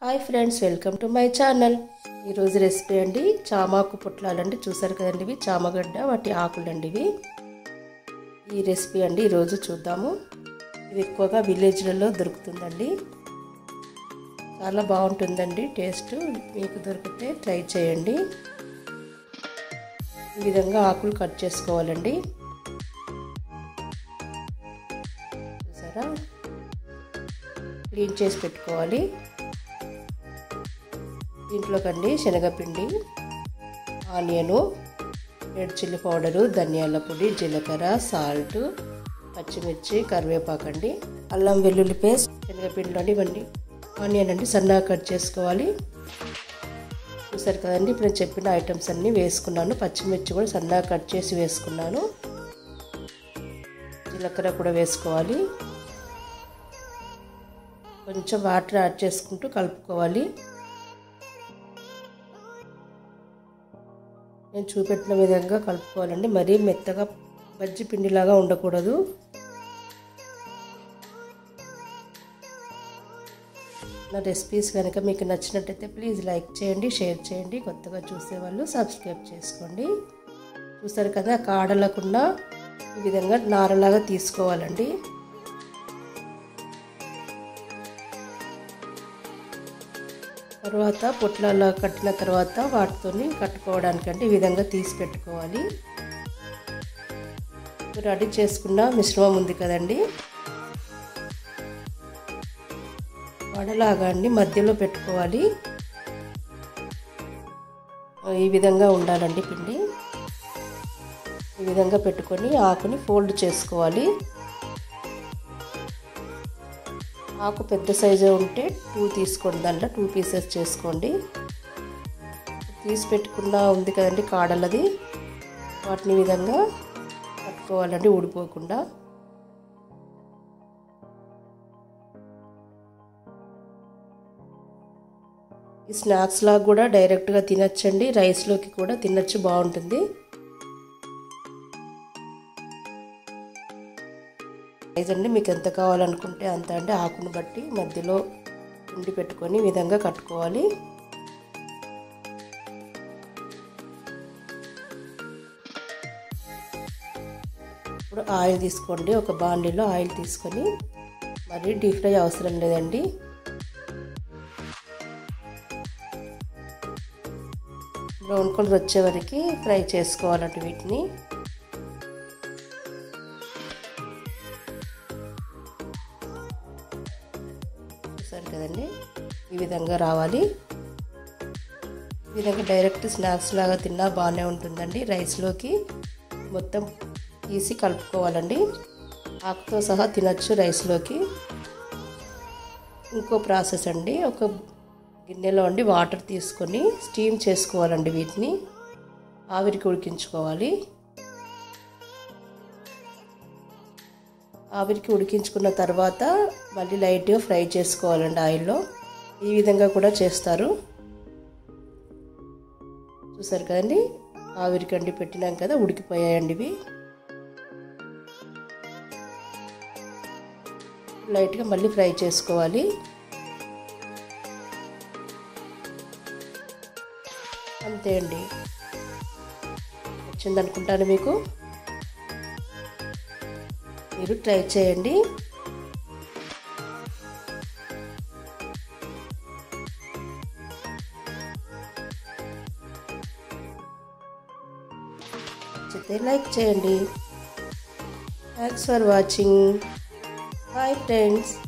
hi friends welcome to my channel ఈరోజు recipe అండి చామాకు పుట్లాలండి చూసారు కదండి ఇవి చామగడ్డ వాటి ఆకులండి ఇవి ఈ రెసిపీ అండి ఈరోజు చూద్దాము ఇది ఎక్కువగా విలేజ్లలో దొరుకుతుందండి చాలా బాగుంటుందండి టేస్ట్ మీకు దొరికితే ట్రై చేయండి ఈ విధంగా ఆకులు కట్ చేసుకోవాలండి చూసారా క్లీన్ చేసి పెట్టుకోవాలి దీంట్లోకండి శనగపిండి ఆనియను రెడ్ చిల్లీ పౌడరు ధనియాల పొడి జీలకర్ర సాల్ట్ పచ్చిమిర్చి కరివేపాకు అండి అల్లం వెల్లుల్లి పేస్ట్ శనగపిండిలోని ఇవన్నీ ఆనియన్ అండి సన్నగా కట్ చేసుకోవాలి చూసారు కదండి ఇప్పుడు నేను చెప్పిన ఐటమ్స్ అన్నీ వేసుకున్నాను పచ్చిమిర్చి కూడా సన్నగా కట్ చేసి వేసుకున్నాను జీలకర్ర కూడా వేసుకోవాలి కొంచెం వాటర్ యాడ్ చేసుకుంటూ కలుపుకోవాలి నేను చూపెట్టిన విధంగా కలుపుకోవాలండి మరీ మెత్తగా బజ్జి పిండిలాగా ఉండకూడదు నా రెసిపీస్ కనుక మీకు నచ్చినట్టయితే ప్లీజ్ లైక్ చేయండి షేర్ చేయండి కొత్తగా చూసేవాళ్ళు సబ్స్క్రైబ్ చేసుకోండి చూసారు కదా కాడలకుండా ఈ విధంగా నారలాగా తీసుకోవాలండి తర్వాత పొట్లలో కట్టిన తర్వాత వాటితోని కట్టుకోవడానికంటే ఈ విధంగా తీసి పెట్టుకోవాలి రెడీ చేసుకున్న మిశ్రమం ఉంది కదండి వడలాగా అండి మధ్యలో పెట్టుకోవాలి ఈ విధంగా ఉండాలండి పిండి ఈ విధంగా పెట్టుకొని ఆకుని ఫోల్డ్ చేసుకోవాలి ఆకు పెద్ద సైజు ఉంటే టూ తీసుకోండి దాంట్లో టూ పీసెస్ చేసుకోండి తీసి పెట్టుకున్న ఉంది కదండి కాడలది వాటిని విధంగా కట్టుకోవాలండి ఊడిపోకుండా ఈ స్నాక్స్ లాగా కూడా డైరెక్ట్గా తినచ్చండి రైస్లోకి కూడా తినచ్చు బాగుంటుంది సైజ్ అండి మీకు ఎంత కావాలనుకుంటే అంత అంటే ఆకును బట్టి మధ్యలో ఉండి పెట్టుకొని విధంగా కట్టుకోవాలి ఇప్పుడు ఆయిల్ తీసుకోండి ఒక బాండీలో ఆయిల్ తీసుకొని మరి డీప్ ఫ్రై అవసరం లేదండి బ్రౌన్ కలర్ వచ్చే వరకు ఫ్రై చేసుకోవాలండి వీటిని చూసారు కదండి ఈ విధంగా రావాలి ఈ విధంగా డైరెక్ట్ స్నాక్స్ లాగా తిన్నా బాగానే ఉంటుందండి రైస్లోకి మొత్తం తీసి కలుపుకోవాలండి ఆకుతో సహా తినచ్చు రైస్లోకి ఇంకో ప్రాసెస్ అండి ఒక గిన్నెలో అండి వాటర్ తీసుకొని స్టీమ్ చేసుకోవాలండి వీటిని ఆవిరికి ఉడికించుకోవాలి ఆవిరికి ఉడికించుకున్న తర్వాత మళ్ళీ లైట్గా ఫ్రై చేసుకోవాలండి ఆయిల్లో ఈ విధంగా కూడా చేస్తారు చూసారు కదండి ఆవిరికి అండి పెట్టినాం కదా ఉడికిపోయాయండి ఇవి లైట్గా మళ్ళీ ఫ్రై చేసుకోవాలి అంతే అండి వచ్చింది అనుకుంటాను మీకు మీరు ట్రై చేయండి నచ్చితే లైక్ చేయండి thanks for watching bye friends